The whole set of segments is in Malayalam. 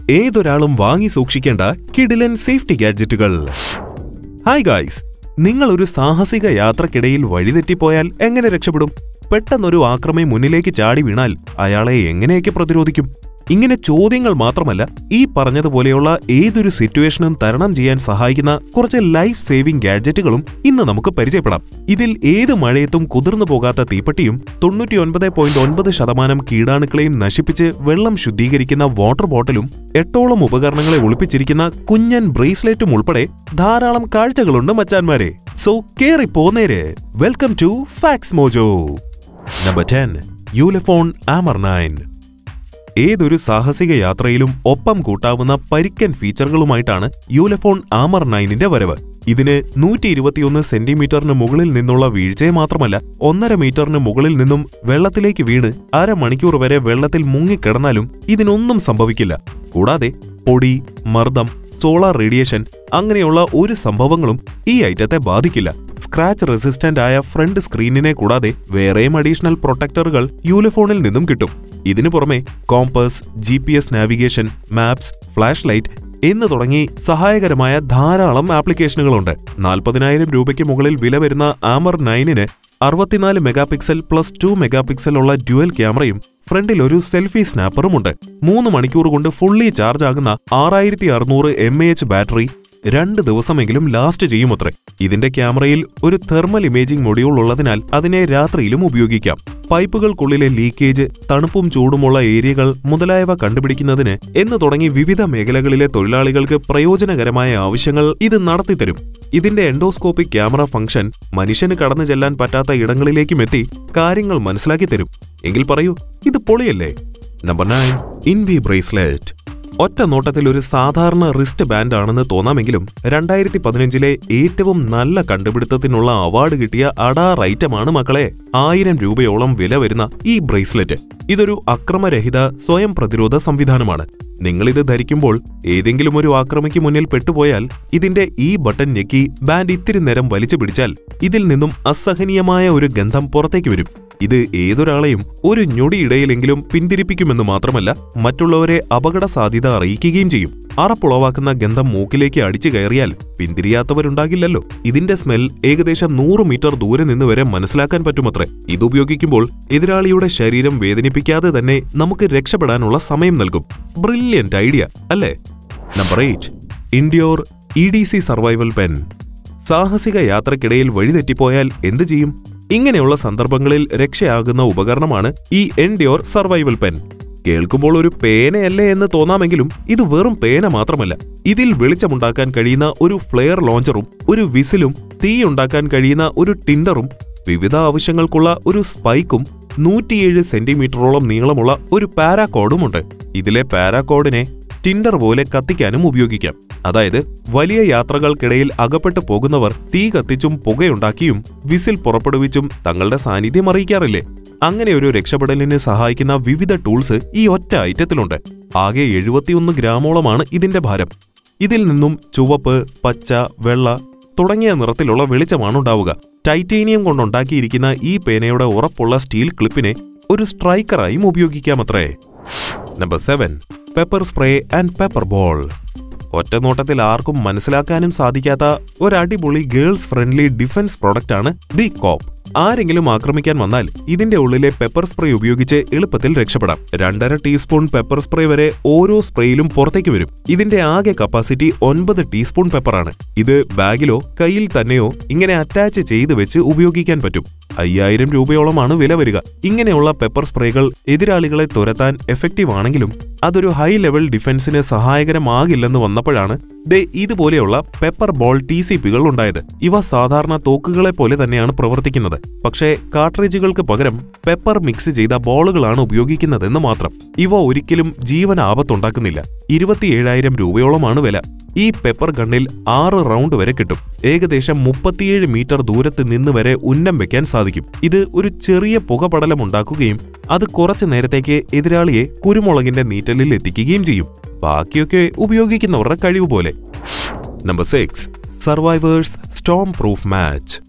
ഏതൊരാളും വാങ്ങി സൂക്ഷിക്കേണ്ട കിടിലൻ സേഫ്റ്റി ഗാഡ്ജറ്റുകൾ ഹായ് ഗായ്സ് നിങ്ങൾ ഒരു സാഹസിക യാത്രക്കിടയിൽ വഴിതെറ്റിപ്പോയാൽ എങ്ങനെ രക്ഷപ്പെടും പെട്ടെന്നൊരു ആക്രമി മുന്നിലേക്ക് ചാടി വീണാൽ അയാളെ എങ്ങനെയൊക്കെ പ്രതിരോധിക്കും ഇങ്ങനെ ചോദ്യങ്ങൾ മാത്രമല്ല ഈ പറഞ്ഞതുപോലെയുള്ള ഏതൊരു സിറ്റുവേഷനും തരണം ചെയ്യാൻ സഹായിക്കുന്ന കുറച്ച് ലൈഫ് സേവിംഗ് ഗാഡ്ജറ്റുകളും ഇന്ന് നമുക്ക് പരിചയപ്പെടാം ഇതിൽ ഏത് മഴയത്തും കുതിർന്നു പോകാത്ത തീപ്പെട്ടിയും തൊണ്ണൂറ്റിയൊൻപത് പോയിന്റ് ഒൻപത് ശതമാനം കീടാണുക്കളെയും നശിപ്പിച്ച് വെള്ളം ശുദ്ധീകരിക്കുന്ന വാട്ടർ ബോട്ടിലും എട്ടോളം ഉപകരണങ്ങളെ ഒളിപ്പിച്ചിരിക്കുന്ന കുഞ്ഞൻ ബ്രേസ്ലെറ്റും ഉൾപ്പെടെ ധാരാളം കാഴ്ചകളുണ്ട് മച്ചാന്മാരെ സോ കേറി പോന്നേര് welcome to facts mojo number ten Ulefone Armor nine ഏതൊരു സാഹസിക യാത്രയിലും ഒപ്പം കൂട്ടാവുന്ന പരിക്കൻ ഫീച്ചറുകളുമായിട്ടാണ് യൂലഫോൺ ആമർ നയനിന്റെ വരവ് ഇതിന് നൂറ്റി ഇരുപത്തിയൊന്ന് സെന്റിമീറ്ററിന് മുകളിൽ നിന്നുള്ള വീഴ്ചയെ മാത്രമല്ല ഒന്നര മീറ്ററിന് മുകളിൽ നിന്നും വെള്ളത്തിലേക്ക് വീണ് അരമണിക്കൂർ വരെ വെള്ളത്തിൽ മുങ്ങിക്കിടന്നാലും ഇതിനൊന്നും സംഭവിക്കില്ല കൂടാതെ പൊടി മർദ്ദം സോളാർ റേഡിയേഷൻ അങ്ങനെയുള്ള ഒരു സംഭവങ്ങളും ഈ ഐറ്റത്തെ ബാധിക്കില്ല സ്ക്രാച്ച് റെസിസ്റ്റന്റ് ആയ ഫ്രണ്ട് സ്ക്രീനിനെ കൂടാതെ വേറെയും അഡീഷണൽ പ്രൊട്ടക്ടറുകൾ യൂലിഫോണിൽ നിന്നും കിട്ടും ഇതിനു പുറമെ compass G P S navigation maps flash light എന്ന് തുടങ്ങി സഹായകരമായ ധാരാളം ആപ്ലിക്കേഷനുകളുണ്ട് നാൽപ്പതിനായിരം രൂപയ്ക്ക് മുകളിൽ വില വരുന്ന ആമർ നയനിന് അറുപത്തിനാല് മെഗാപിക്സൽ പ്ലസ് ടു മെഗാപിക്സൽ ഉള്ള ഡ്യുവൽ ക്യാമറയും ഫ്രണ്ടിൽ ഒരു സെൽഫി സ്നാപ്പറുമുണ്ട് മൂന്ന് മണിക്കൂർ കൊണ്ട് ഫുള്ളി ചാർജ് ആകുന്ന ആറായിരത്തി അറുന്നൂറ് എം എ എച്ച് ബാറ്ററി രണ്ട് ദിവസമെങ്കിലും ലാസ്റ്റ് ചെയ്യുമത്രേ ഇതിന്റെ ക്യാമറയിൽ ഒരു തെർമൽ ഇമേജിംഗ് മൊഡ്യൂൾ ഉള്ളതിനാൽ അതിനെ രാത്രിയിലും ഉപയോഗിക്കാം പൈപ്പുകൾക്കുള്ളിലെ ലീക്കേജ് തണുപ്പും ചൂടുമുള്ള ഏരിയകൾ മുതലായവ കണ്ടുപിടിക്കുന്നതിന് എന്ന് തുടങ്ങി വിവിധ മേഖലകളിലെ തൊഴിലാളികൾക്ക് പ്രയോജനകരമായ ആവശ്യങ്ങൾ ഇത് നടത്തിത്തരും ഇതിന്റെ എൻഡോസ്കോപ്പിക് ക്യാമറ ഫംഗ്ഷൻ മനുഷ്യന് കടന്നു ചെല്ലാൻ പറ്റാത്ത ഇടങ്ങളിലേക്കും എത്തി കാര്യങ്ങൾ മനസ്സിലാക്കി തരും എങ്കിൽ പറയൂ ഇത് പൊളിയല്ലേ നമ്പർ നയൻ ഇൻവി ബ്രേസ്ലെറ്റ് ഒറ്റ നോട്ടത്തിൽ ഒരു സാധാരണ റിസ്റ്റ് ബാൻഡ് ആണെന്ന് തോന്നാമെങ്കിലും രണ്ടായിരത്തി പതിനഞ്ചിലെ ഏറ്റവും നല്ല കണ്ടുപിടുത്തത്തിനുള്ള അവാർഡ് കിട്ടിയ അഡാർ ഐറ്റമാണ് മക്കളെ ആയിരം രൂപയോളം വില വരുന്ന ഈ ബ്രേസ്ലെറ്റ് ഇതൊരു അക്രമരഹിത സ്വയം പ്രതിരോധ സംവിധാനമാണ് നിങ്ങളിത് ധരിക്കുമ്പോൾ ഏതെങ്കിലും ഒരു ആക്രമിക്ക് മുന്നിൽ പെട്ടുപോയാൽ ഇതിന്റെ ഈ ബട്ടൺ ഞെക്കി ബാൻഡ് ഇത്തിരി നേരം വലിച്ചു പിടിച്ചാൽ ഇതിൽ നിന്നും അസഹനീയമായ ഒരു ഗന്ധം പുറത്തേക്ക് വരും ഇത് ഏതൊരാളെയും ഒരു ഞൊടിയിടയിലെങ്കിലും പിന്തിരിപ്പിക്കുമെന്ന് മാത്രമല്ല മറ്റുള്ളവരെ അപകട സാധ്യത അറിയിക്കുകയും ചെയ്യും അറപ്പുളവാക്കുന്ന ഗന്ധം മൂക്കിലേക്ക് അടിച്ചു കയറിയാൽ പിന്തിരിയാത്തവരുണ്ടാകില്ലല്ലോ ഇതിന്റെ സ്മെൽ ഏകദേശം നൂറ് മീറ്റർ ദൂരെ നിന്ന് വരെ മനസ്സിലാക്കാൻ പറ്റുമത്രേ ഇതുപയോഗിക്കുമ്പോൾ എതിരാളിയുടെ ശരീരം വേദനിപ്പിക്കാതെ തന്നെ നമുക്ക് രക്ഷപ്പെടാനുള്ള സമയം നൽകും ബ്രില്യന്റ് ഐഡിയ അല്ലേ number eight endure E D C survival pen സാഹസിക യാത്രക്കിടയിൽ വഴിതെറ്റിപ്പോയാൽ എന്തു ചെയ്യും ഇങ്ങനെയുള്ള സന്ദർഭങ്ങളിൽ രക്ഷയാകുന്ന ഉപകരണമാണ് ഈ എൻഡ്യോർ സർവൈവൽ പെൻ കേൾക്കുമ്പോൾ ഒരു പേനയല്ലേ എന്ന് തോന്നാമെങ്കിലും ഇത് വെറും പേന മാത്രമല്ല ഇതിൽ വെളിച്ചമുണ്ടാക്കാൻ കഴിയുന്ന ഒരു ഫ്ലെയർ ലോഞ്ചറും ഒരു വിസിലും തീയുണ്ടാക്കാൻ കഴിയുന്ന ഒരു ടിൻഡറും വിവിധ ആവശ്യങ്ങൾക്കുള്ള ഒരു സ്പൈക്കും നൂറ്റിയേഴ് സെന്റിമീറ്ററോളം നീളമുള്ള ഒരു പാരാകോഡുമുണ്ട് ഇതിലെ പാരാകോഡിനെ ടിൻഡർ പോലെ കത്തിക്കാനും ഉപയോഗിക്കാം അതായത് വലിയ യാത്രകൾക്കിടയിൽ അകപ്പെട്ടു പോകുന്നവർ തീ കത്തിച്ചും പുകയുണ്ടാക്കിയും വിസിൽ പുറപ്പെടുവിച്ചും തങ്ങളുടെ സാന്നിധ്യം അറിയിക്കാറില്ലേ അങ്ങനെ ഒരു രക്ഷപ്പെടലിന് സഹായിക്കുന്ന വിവിധ ടൂൾസ് ഈ ഒറ്റ ഐറ്റത്തിലുണ്ട് ആകെ എഴുപത്തിയൊന്ന് ഗ്രാമോളമാണ് ഇതിന്റെ ഭാരം ഇതിൽ നിന്നും ചുവപ്പ് പച്ച വെള്ള തുടങ്ങിയ നിറത്തിലുള്ള വെളിച്ചമാണ് ഉണ്ടാവുക ടൈറ്റേനിയം കൊണ്ടുണ്ടാക്കിയിരിക്കുന്ന ഈ പേനയുടെ ഉറപ്പുള്ള സ്റ്റീൽ ക്ലിപ്പിനെ ഒരു സ്ട്രൈക്കറായും ഉപയോഗിക്കാമത്രേ number seven pepper spray and pepper ball ഒറ്റ നോട്ടത്തിൽ ആർക്കും മനസ്സിലാക്കാനും സാധിക്കാത്ത ഒരു അടിപൊളി ഗേൾസ് ഫ്രണ്ട്ലി ഡിഫൻസ് പ്രോഡക്റ്റാണ് ദി കോപ്പ് ആരെങ്കിലും ആക്രമിക്കാൻ വന്നാൽ ഇതിന്റെ ഉള്ളിലെ പെപ്പർ സ്പ്രേ ഉപയോഗിച്ച് എളുപ്പത്തിൽ രക്ഷപ്പെടാം രണ്ടര ടീസ്പൂൺ പെപ്പർ സ്പ്രേ വരെ ഓരോ സ്പ്രേയിലും പുറത്തേക്ക് വരും ഇതിന്റെ ആകെ കപ്പാസിറ്റി ഒൻപത് ടീസ്പൂൺ പെപ്പറാണ് ഇത് ബാഗിലോ കയ്യിൽ തന്നെയോ ഇങ്ങനെ അറ്റാച്ച് ചെയ്ത് വെച്ച് ഉപയോഗിക്കാൻ പറ്റും അയ്യായിരം രൂപയോളമാണ് വില വരിക ഇങ്ങനെയുള്ള പെപ്പർ സ്പ്രേകൾ എതിരാളികളെ തുരത്താൻ എഫക്റ്റീവ് ആണെങ്കിലും അതൊരു ഹൈ ലെവൽ ഡിഫൻസിന് സഹായകരമാകില്ലെന്ന് വന്നപ്പോഴാണ് ദേ ഇതുപോലെയുള്ള പെപ്പർ ബോൾ ടി സി പികൾ ഉണ്ടായത് ഇവ സാധാരണ തോക്കുകളെ പോലെ തന്നെയാണ് പ്രവർത്തിക്കുന്നത് പക്ഷേ കാർട്രിഡ്ജുകൾക്ക് പകരം പെപ്പർ മിക്സ് ചെയ്ത ബോളുകളാണ് ഉപയോഗിക്കുന്നതെന്ന് മാത്രം ഇവ ഒരിക്കലും ജീവൻ ആപത്തുണ്ടാക്കുന്നില്ല ഇരുപത്തിയേഴായിരം രൂപയോളമാണ് വില ഈ പെപ്പർ ഗണ്ണിൽ ആറ് റൗണ്ട് വരെ കിട്ടും ഏകദേശം മുപ്പത്തിയേഴ് മീറ്റർ ദൂരത്ത് നിന്ന് വരെ ഉന്നം വെക്കാൻ സാധിക്കും ഇത് ഒരു ചെറിയ പുകപടലം ഉണ്ടാക്കുകയും അത് കുറച്ചു നേരത്തേക്ക് എതിരാളിയെ കുരുമുളകിന്റെ നീറ്റലിൽ എത്തിക്കുകയും ചെയ്യും ബാക്കിയൊക്കെ ഉപയോഗിക്കുന്നവരുടെ കഴിവ് പോലെ number six survivors storm proof match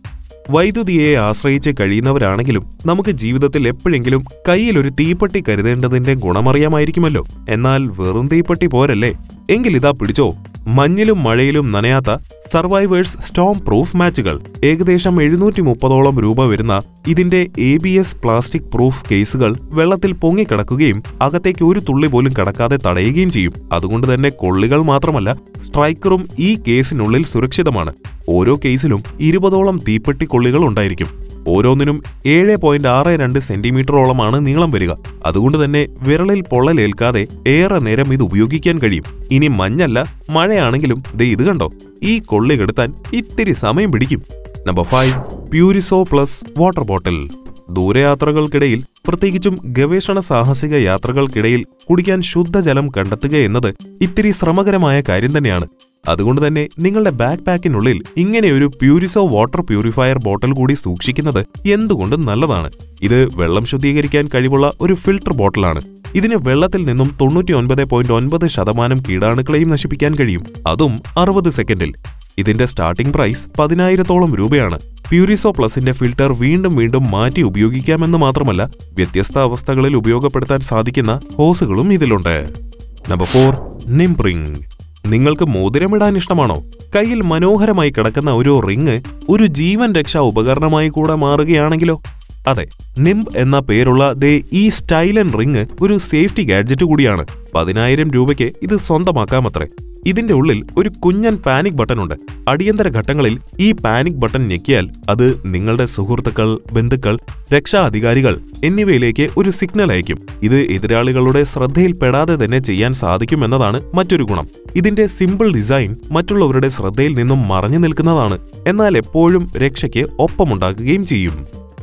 വൈദ്യുതിയെ ആശ്രയിച്ച് കഴിയുന്നവരാണെങ്കിലും നമുക്ക് ജീവിതത്തിൽ എപ്പോഴെങ്കിലും കയ്യിൽ ഒരു തീപ്പെട്ടി കരുതേണ്ടതിന്റെ ഗുണമറിയാമായിരിക്കുമല്ലോ എന്നാൽ വെറും തീപ്പെട്ടി പോരല്ലേ എങ്കിൽ ഇതാ പിടിച്ചോ മഞ്ഞിലും മഴയിലും നനയാത്ത സർവൈവേഴ്സ് സ്റ്റോം പ്രൂഫ് മാച്ചുകൾ ഏകദേശം എഴുന്നൂറ്റി മുപ്പതോളം രൂപ വരുന്ന ഇതിന്റെ A B S plastic proof കേസുകൾ വെള്ളത്തിൽ പൊങ്ങിക്കിടക്കുകയും അകത്തേക്ക് ഒരു തുള്ളി പോലും കടക്കാതെ തടയുകയും ചെയ്യും അതുകൊണ്ട് തന്നെ കൊള്ളികൾ മാത്രമല്ല സ്ട്രൈക്കറും ഈ കേസിനുള്ളിൽ സുരക്ഷിതമാണ് ഓരോ കേസിലും ഇരുപതോളം തീപ്പെട്ടി കൊള്ളികൾ ഉണ്ടായിരിക്കും ഓരോന്നിനും ഏഴ് പോയിന്റ് ആറ് രണ്ട് സെന്റിമീറ്ററോളമാണ് നീളം വരിക അതുകൊണ്ട് തന്നെ വിരളിൽ പൊള്ളലേൽക്കാതെ ഏറെ നേരം ഇത് ഉപയോഗിക്കാൻ കഴിയും ഇനി മഞ്ഞല്ല മഴയാണെങ്കിലും ദേ ഇത് കണ്ടോ ഈ കൊള്ളി കെടുത്താൻ ഇത്തിരി സമയം പിടിക്കും number five Puriso plus water bottle ദൂരയാത്രകൾക്കിടയിൽ പ്രത്യേകിച്ചും ഗവേഷണ സാഹസിക യാത്രകൾക്കിടയിൽ കുടിക്കാൻ ശുദ്ധജലം കണ്ടെത്തുക എന്നത് ഇത്തിരി ശ്രമകരമായ കാര്യം തന്നെയാണ് അതുകൊണ്ട് തന്നെ നിങ്ങളുടെ ബാക്ക് പാക്കിനുള്ളിൽ ഇങ്ങനെ ഒരു പ്യൂരിസോ വാട്ടർ പ്യൂരിഫയർ ബോട്ടിൽ കൂടി സൂക്ഷിക്കുന്നത് എന്തുകൊണ്ടും നല്ലതാണ് ഇത് വെള്ളം ശുദ്ധീകരിക്കാൻ കഴിവുള്ള ഒരു ഫിൽട്ടർ ബോട്ടിലാണ് ഇതിന് വെള്ളത്തിൽ നിന്നും തൊണ്ണൂറ്റി ഒൻപത് പോയിന്റ് ഒൻപത് ശതമാനം കീടാണുക്കളെയും നശിപ്പിക്കാൻ കഴിയും അതും അറുപത് സെക്കൻഡിൽ ഇതിന്റെ സ്റ്റാർട്ടിംഗ് പ്രൈസ് പതിനായിരത്തോളം രൂപയാണ് പ്യൂരിസോ പ്ലസിന്റെ ഫിൽട്ടർ വീണ്ടും വീണ്ടും മാറ്റി ഉപയോഗിക്കാമെന്ന് മാത്രമല്ല വ്യത്യസ്ത അവസ്ഥകളിൽ ഉപയോഗപ്പെടുത്താൻ സാധിക്കുന്ന ഹോസുകളും ഇതിലുണ്ട് നമ്പർ ഫോർ നിംപ്രിംഗ് നിങ്ങൾക്ക് മോതിരമിടാൻ ഇഷ്ടമാണോ കയ്യിൽ മനോഹരമായി കിടക്കുന്ന ഒരു റിങ് ഒരു ജീവൻ രക്ഷാ ഉപകരണമായി കൂടെ മാറുകയാണെങ്കിലോ അതെ നിംബ് എന്ന പേരുള്ള ദേ ഈ സ്റ്റൈലൻ റിങ് ഒരു സേഫ്റ്റി ഗാഡ്ജറ്റ് കൂടിയാണ് പതിനായിരം രൂപയ്ക്ക് ഇത് സ്വന്തമാക്കാമത്രേ ഇതിന്റെ ഉള്ളിൽ ഒരു കുഞ്ഞൻ പാനിക് ബട്ടൺ ഉണ്ട് അടിയന്തര ഘട്ടങ്ങളിൽ ഈ പാനിക് ബട്ടൺ ഞെക്കിയാൽ അത് നിങ്ങളുടെ സുഹൃത്തുക്കൾ ബന്ധുക്കൾ രക്ഷാ അധികാരികൾ എന്നിവയിലേക്ക് ഒരു സിഗ്നൽ അയക്കും ഇത് എതിരാളികളുടെ ശ്രദ്ധയിൽപ്പെടാതെ തന്നെ ചെയ്യാൻ സാധിക്കുമെന്നതാണ് മറ്റൊരു ഗുണം ഇതിന്റെ സിമ്പിൾ ഡിസൈൻ മറ്റുള്ളവരുടെ ശ്രദ്ധയിൽ നിന്നും മറഞ്ഞു നിൽക്കുന്നതാണ് എന്നാൽ എപ്പോഴും രക്ഷയ്ക്ക് ഒപ്പമുണ്ടാക്കുകയും ചെയ്യും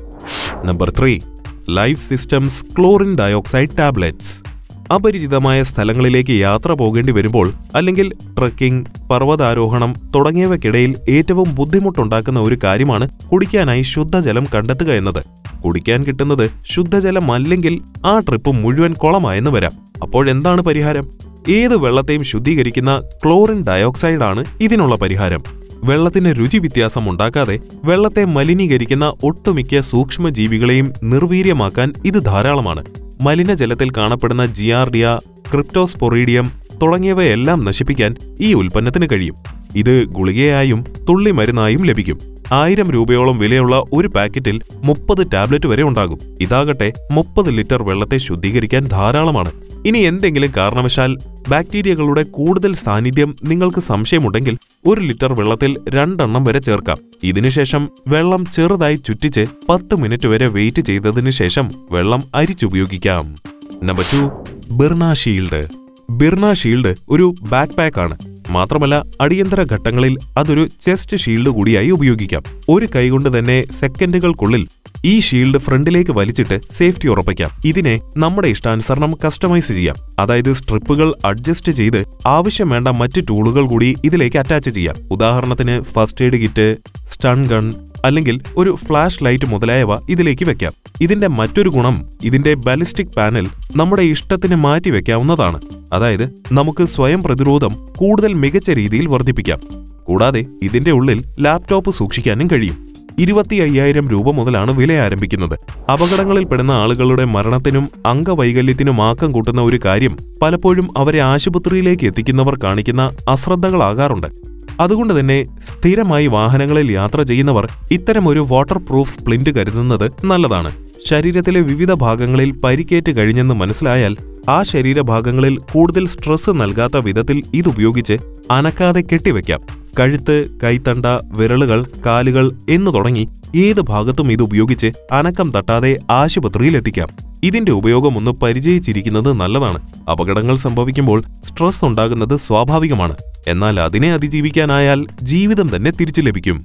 number three life systems chlorine dioxide tablets അപരിചിതമായ സ്ഥലങ്ങളിലേക്ക് യാത്ര പോകേണ്ടി വരുമ്പോൾ അല്ലെങ്കിൽ ട്രക്കിംഗ് പർവ്വതാരോഹണം തുടങ്ങിയവയ്ക്കിടയിൽ ഏറ്റവും ബുദ്ധിമുട്ടുണ്ടാക്കുന്ന ഒരു കാര്യമാണ് കുടിക്കാനായി ശുദ്ധജലം കണ്ടെത്തുക എന്നത് കുടിക്കാൻ കിട്ടുന്നത് ശുദ്ധജലം അല്ലെങ്കിൽ ആ ട്രിപ്പ് മുഴുവൻ കുളമായെന്ന് വരാം അപ്പോഴെന്താണ് പരിഹാരം ഏത് വെള്ളത്തെയും ശുദ്ധീകരിക്കുന്ന ക്ലോറിൻ ഡയോക്സൈഡാണ് ഇതിനുള്ള പരിഹാരം വെള്ളത്തിന് രുചി വ്യത്യാസം ഉണ്ടാക്കാതെ വെള്ളത്തെ മലിനീകരിക്കുന്ന ഒട്ടുമിക്ക സൂക്ഷ്മജീവികളെയും നിർവീര്യമാക്കാൻ ഇത് ധാരാളമാണ് മലിനജലത്തിൽ കാണപ്പെടുന്ന ജിയാർഡിയ ക്രിപ്റ്റോസ്പൊറീഡിയം തുടങ്ങിയവയെല്ലാം നശിപ്പിക്കാൻ ഈ ഉൽപ്പന്നത്തിന് കഴിയും ഇത് ഗുളികയായും തുള്ളിമരുന്നായും ലഭിക്കും ആയിരം രൂപയോളം വിലയുള്ള ഒരു പാക്കറ്റിൽ മുപ്പത് ടാബ്ലറ്റ് വരെ ഉണ്ടാകും ഇതാകട്ടെ മുപ്പത് ലിറ്റർ വെള്ളത്തെ ശുദ്ധീകരിക്കാൻ ധാരാളമാണ് ഇനി എന്തെങ്കിലും കാരണവശാൽ ബാക്ടീരിയകളുടെ കൂടുതൽ സാന്നിധ്യം നിങ്ങൾക്ക് സംശയമുണ്ടെങ്കിൽ ഒരു ലിറ്റർ വെള്ളത്തിൽ രണ്ടെണ്ണം വരെ ചേർക്കാം ഇതിനുശേഷം വെള്ളം ചെറുതായി ചുറ്റിച്ച് പത്ത് മിനിറ്റ് വരെ വെയിറ്റ് ചെയ്തതിനു ശേഷം വെള്ളം അരിച്ചുപയോഗിക്കാം number two Birna shield Birna shield ഒരു ബാക്ക് പാക്ക് ആണ് മാത്രമല്ല അടിയന്തര ഘട്ടങ്ങളിൽ അതൊരു ചെസ്റ്റ് ഷീൽഡ് കൂടിയായി ഉപയോഗിക്കാം ഒരു കൈകൊണ്ട് തന്നെ സെക്കൻഡുകൾക്കുള്ളിൽ ഈ ഷീൽഡ് ഫ്രണ്ടിലേക്ക് വലിച്ചിട്ട് സേഫ്റ്റി ഉറപ്പിക്കാം ഇതിനെ നമ്മുടെ ഇഷ്ടാനുസരണം കസ്റ്റമൈസ് ചെയ്യാം അതായത് സ്ട്രിപ്പുകൾ അഡ്ജസ്റ്റ് ചെയ്ത് ആവശ്യം വേണ്ട മറ്റ് ടൂളുകൾ കൂടി ഇതിലേക്ക് അറ്റാച്ച് ചെയ്യാം ഉദാഹരണത്തിന് first aid kit stun gun അല്ലെങ്കിൽ ഒരു ഫ്ലാഷ് ലൈറ്റ് മുതലായവ ഇതിലേക്ക് വെക്കാം ഇതിന്റെ മറ്റൊരു ഗുണം ഇതിന്റെ ബാലിസ്റ്റിക് പാനൽ നമ്മുടെ ഇഷ്ടത്തിന് മാറ്റി വെക്കാവുന്നതാണ് അതായത് നമുക്ക് സ്വയം പ്രതിരോധം കൂടുതൽ മികച്ച രീതിയിൽ വർദ്ധിപ്പിക്കാം കൂടാതെ ഇതിന്റെ ഉള്ളിൽ ലാപ്ടോപ്പ് സൂക്ഷിക്കാനും കഴിയും ഇരുപത്തി അയ്യായിരം രൂപ മുതലാണ് വില ആരംഭിക്കുന്നത് അപകടങ്ങളിൽപ്പെടുന്ന ആളുകളുടെ മരണത്തിനും അംഗവൈകല്യത്തിനും ആക്കം കൂട്ടുന്ന ഒരു കാര്യം പലപ്പോഴും അവരെ ആശുപത്രിയിലേക്ക് എത്തിക്കുന്നവർ കാണിക്കുന്ന അശ്രദ്ധകളാകാറുണ്ട് അതുകൊണ്ട് തന്നെ സ്ഥിരമായി വാഹനങ്ങളിൽ യാത്ര ചെയ്യുന്നവർ ഇത്തരമൊരു വാട്ടർ പ്രൂഫ് സ്പ്ലിന്റ് കരുതുന്നത് നല്ലതാണ് ശരീരത്തിലെ വിവിധ ഭാഗങ്ങളിൽ പരിക്കേറ്റ് കഴിഞ്ഞെന്ന് മനസ്സിലായാൽ ആ ശരീരഭാഗങ്ങളിൽ കൂടുതൽ സ്ട്രെസ് നൽകാത്ത വിധത്തിൽ ഇതുപയോഗിച്ച് അനക്കാതെ കെട്ടിവെക്കാം കഴുത്ത് കൈത്തണ്ട വിരലുകൾ കാലുകൾ എന്നു തുടങ്ങി ഏത് ഭാഗത്തും ഇത് ഉപയോഗിച്ച് അനക്കം തട്ടാതെ ആശുപത്രിയിൽ എത്തിക്കാം ഇതിന്റെ ഉപയോഗം ഒന്ന് പരിചയിച്ചിരിക്കുന്നത് നല്ലതാണ് അപകടങ്ങൾ സംഭവിക്കുമ്പോൾ സ്ട്രെസ് ഉണ്ടാകുന്നത് സ്വാഭാവികമാണ് എന്നാൽ അതിനെ അതിജീവിക്കാനായാൽ ജീവിതം തന്നെ തിരിച്ചു ലഭിക്കും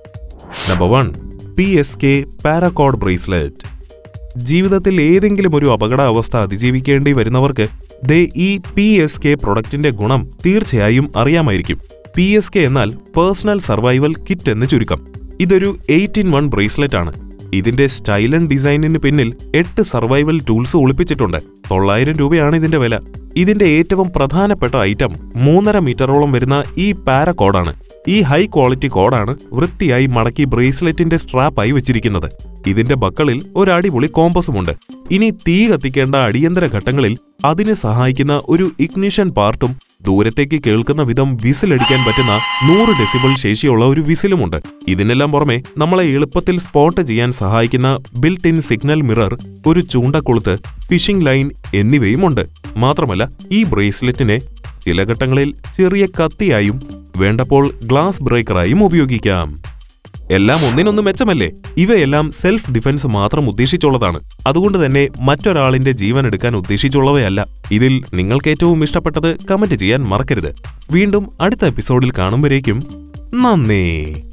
number one P S K paracord bracelet ജീവിതത്തിൽ ഏതെങ്കിലും ഒരു അപകടാവസ്ഥ അതിജീവിക്കേണ്ടി വരുന്നവർക്ക് ദേ ഈ പി എസ് കെ പ്രൊഡക്റ്റിന്റെ ഗുണം തീർച്ചയായും അറിയാമായിരിക്കും പി എസ് കെ എന്നാൽ പേഴ്സണൽ സർവൈവൽ കിറ്റ് എന്ന് ചുരുക്കം ഇതൊരു എയ്റ്റ് ഇൻ വൺ ബ്രേസ്ലെറ്റ് ആണ് ഇതിന്റെ സ്റ്റൈലൻ ഡിസൈനിന് പിന്നിൽ എട്ട് സർവൈവൽ ടൂൾസ് ഒളിപ്പിച്ചിട്ടുണ്ട് തൊള്ളായിരം രൂപയാണ് ഇതിന്റെ വില ഇതിന്റെ ഏറ്റവും പ്രധാനപ്പെട്ട ഐറ്റം മൂന്നര മീറ്ററോളം വരുന്ന ഈ പാരക്കോഡാണ് ഈ ഹൈ ക്വാളിറ്റി കോഡാണ് വൃത്തിയായി മടക്കി ബ്രേസ്ലെറ്റിന്റെ സ്ട്രാപ്പായി വെച്ചിരിക്കുന്നത് ഇതിന്റെ ബക്കളിൽ ഒരു അടിപൊളി കോമ്പസുമുണ്ട് ഇനി തീ കത്തിക്കേണ്ട അടിയന്തര ഘട്ടങ്ങളിൽ അതിനെ സഹായിക്കുന്ന ഒരു ഇഗ്നിഷൻ പാർട്ടും ദൂരത്തേക്ക് കേൾക്കുന്ന വിധം വിസിലടിക്കാൻ പറ്റുന്ന നൂറ് ഡെസിബിൾ ശേഷിയുള്ള ഒരു വിസിലുമുണ്ട് ഇതിനെല്ലാം പുറമെ നമ്മളെ എളുപ്പത്തിൽ സ്പോട്ട് ചെയ്യാൻ സഹായിക്കുന്ന ബിൽറ്റ് ഇൻ സിഗ്നൽ മിറർ ഒരു ചൂണ്ടക്കൊളുത്ത് ഫിഷിംഗ് ലൈൻ എന്നിവയുമുണ്ട് മാത്രമല്ല ഈ ബ്രേസ്ലെറ്റിനെ ചില ഘട്ടങ്ങളിൽ ചെറിയ കത്തിയായും വേണ്ടപ്പോൾ ഗ്ലാസ് ബ്രേക്കറായും ഉപയോഗിക്കാം എല്ലാം ഒന്നിനൊന്ന് മെച്ചമല്ലേ ഇവയെല്ലാം സെൽഫ് ഡിഫൻസ് മാത്രം ഉദ്ദേശിച്ചുള്ളതാണ് അതുകൊണ്ട് തന്നെ മറ്റൊരാളിന്റെ ജീവൻ എടുക്കാൻ ഉദ്ദേശിച്ചുള്ളവയല്ല ഇതിൽ നിങ്ങൾക്ക് ഏറ്റവും ഇഷ്ടപ്പെട്ടത് കമന്റ് ചെയ്യാൻ മറക്കരുത് വീണ്ടും അടുത്ത എപ്പിസോഡിൽ കാണുമ്പോഴേക്കും നന്ദി